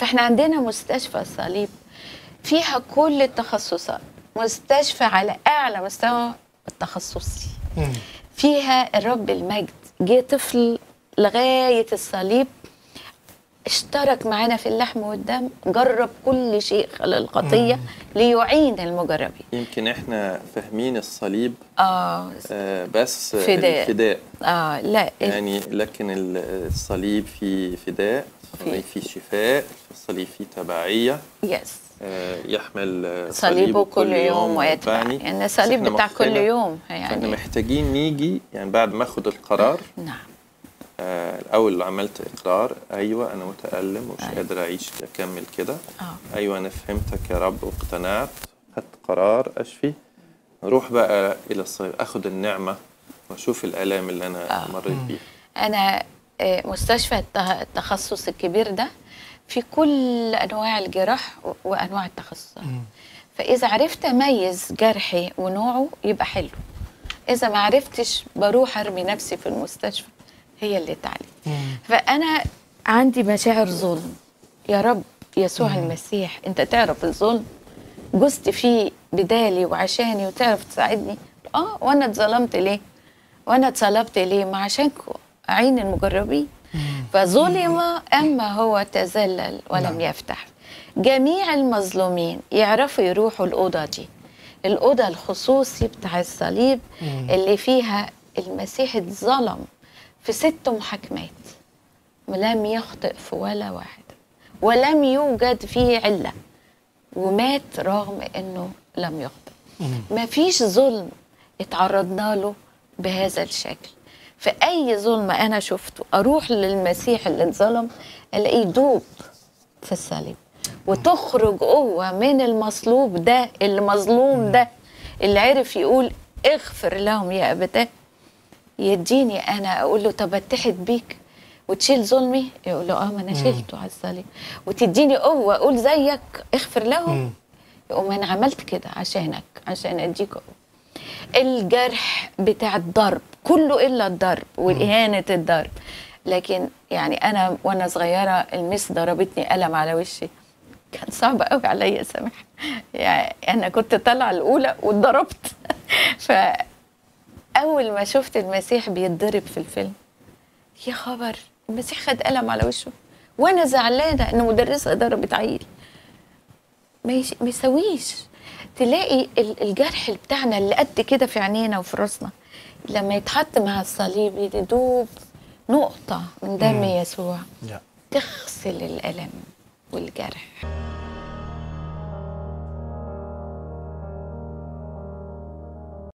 فاحنا عندنا مستشفى الصليب فيها كل التخصصات مستشفى على اعلى مستوى التخصصي مم. فيها الرب المجد جه طفل لغايه الصليب اشترك معانا في اللحم والدم جرب كل شيء خلال الخطيه ليعين المجربين يمكن احنا فاهمين الصليب اه آه، بس فداء. الفداء اه لا يعني لكن ال- الصليب فيه فداء الصليب فيه شفاء الصليب فيه تبعية يس آه، يحمل آه، صليبه كل يوم ويتبع ويتبعني. يعني الصليب إحنا بتاع كل مخنا- يوم فاحنا يعني محتاجين نيجي يعني بعد ما اخد القرار نعم آه، الاول عملت اقرار ايوه انا متالم ومش أيوة. قادر اعيش اكمل كده اه ايوه انا فهمتك يا رب واقتنعت خدت قرار اشفي نروح بقى الى الصليب اخد النعمه واشوف الالام اللي انا آه. مريت بيها انا آه، مستشفى الت- التخصص الكبير ده في كل انواع الجراح و- وانواع التخصصات فاذا عرفت اميز جرحي ونوعه يبقى حلو اذا ما عرفتش بروح ارمي نفسي في المستشفى هي اللي تعلم فانا عندي مشاعر ظلم يا رب يسوع المسيح انت تعرف الظلم جزت فيه بدالي وعشاني وتعرف تساعدني اه وانا اتظلمت ليه وانا اتصلبت ليه ما عشانكم اعين المجربين فظلم اما هو تذلل ولم نعم. يفتح جميع المظلومين يعرفوا يروحوا الاوضه دي الاوضه الخصوصي بتاع الصليب اللي فيها المسيح اتظلم في ست محاكمات ولم يخطئ في ولا واحده ولم يوجد فيه عله ومات رغم انه لم يخطئ ما فيش ظلم اتعرضنا له بهذا الشكل فأي ظلم أنا شفته أروح للمسيح اللي اتظلم ألاقيه يدوب في الصليب وتخرج قوة من المصلوب ده اللي مظلوم ده اللي عرف يقول اغفر لهم يا أبتاه يديني أنا أقول له طب أتحد بيك وتشيل ظلمي يقول له اه ما انا شيلته على الصليب وتديني قوه اقول زيك اغفر لهم يقوم انا عملت كده عشانك عشان اديك قوه الجرح بتاع الضرب كله الا الضرب واهانه الضرب لكن يعني انا وانا صغيره المس ضربتني قلم على وشي كان صعب قوي عليا سامح يعني انا كنت طالعه الاولى واتضربت فاول ما شفت المسيح بيتضرب في الفيلم يا خبر المسيح خد قلم على وشه وانا زعلانه ان مدرسه ضربت عيل ما يش- ما يسويش تلاقي ال- الجرح بتاعنا اللي قد كده في عينينا وفي راسنا لما يتحط مع الصليب يدوب نقطه من دم يسوع يا تغسل الالم والجرح